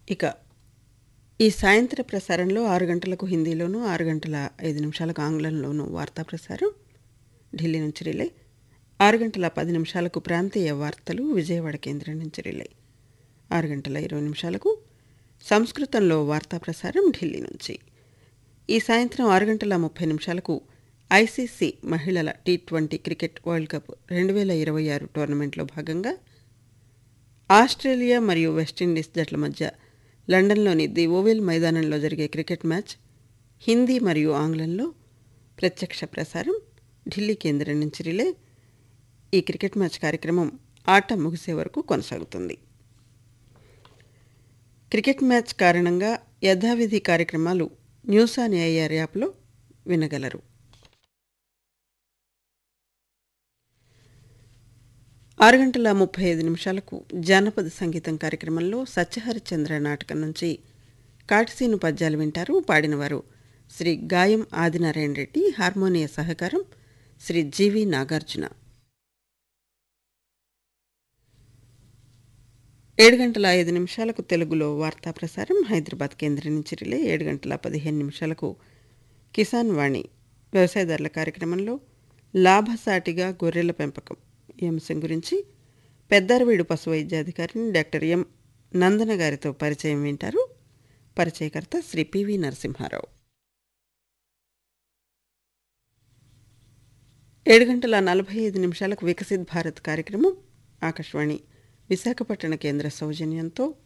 ఇక ఈ సాయంత్ర ప్రసారంలో ఆరు గంటలకు హిందీలోను ఆరు గంటల ఐదు నిమిషాలకు ఆంగ్లంలోను వార్తా ప్రసారం ఢిల్లీ నుంచి రిలే ఆరు గంటల పది నిమిషాలకు ప్రాంతీయ వార్తలు విజయవాడ కేంద్రం నుంచి రిలే ఆరు గంటల ఇరవై నిమిషాలకు సంస్కృతంలో వార్తా ప్రసారం ఢిల్లీ నుంచి ఈ సాయంత్రం ఆరు గంటల ముప్పై నిమిషాలకు ఐసీసీ మహిళల T twenty cricket world cup రెండు వేల ఇరవై ఆరు టోర్నమెంట్లో భాగంగా ఆస్ట్రేలియా మరియు వెస్టిండీస్ జట్ల మధ్య లండన్లోని ది ఓవెల్ మైదానంలో జరిగే క్రికెట్ మ్యాచ్ హిందీ మరియు ఆంగ్లంలో ప్రత్యక్ష ప్రసారం ఢిల్లీ కేంద్రం నుంచి రిలే ఈ క్రికెట్ మ్యాచ్ కార్యక్రమం ఆట ముగిసే వరకు కొనసాగుతుంది క్రికెట్ మ్యాచ్ కారణంగా యథావిధి కార్యక్రమాలు న్యూస్ ఆన్ ఏఆర్ యాప్లో వినగలరు ఆరు గంటల ముప్పై ఐదు నిమిషాలకు జానపద సంగీతం కార్యక్రమంలో సత్యహరిచంద్ర నాటకం నుంచి కాటిసీను పద్యాలు వింటారు పాడినవారు శ్రీ గాయం ఆదినారాయణ రెడ్డి హార్మోనియ సహకారం శ్రీ జీవి నాగార్జున ఏడు గంటల ఐదు నిమిషాలకు తెలుగులో వార్తా ప్రసారం హైదరాబాద్ కేంద్రం నుంచి రిలే ఏడు గంటల పదిహేను నిమిషాలకు కిసాన్ వాణి వ్యవసాయదారుల కార్యక్రమంలో లాభసాటిగా గొర్రెల పెంపకం ఈ అంశం గురించి పెద్దారవీడు పశు వైద్యాధికారిని డాక్టర్ ఎం నందన గారితో పరిచయం వింటారు పరిచయకర్త శ్రీ పివి నరసింహారావు ఏడు గంటల నలభై ఐదు నిమిషాలకు వికసిత్ భారత్ కార్యక్రమం ఆకాశవాణి విశాఖపట్టణ కేంద్ర సౌజన్యంతో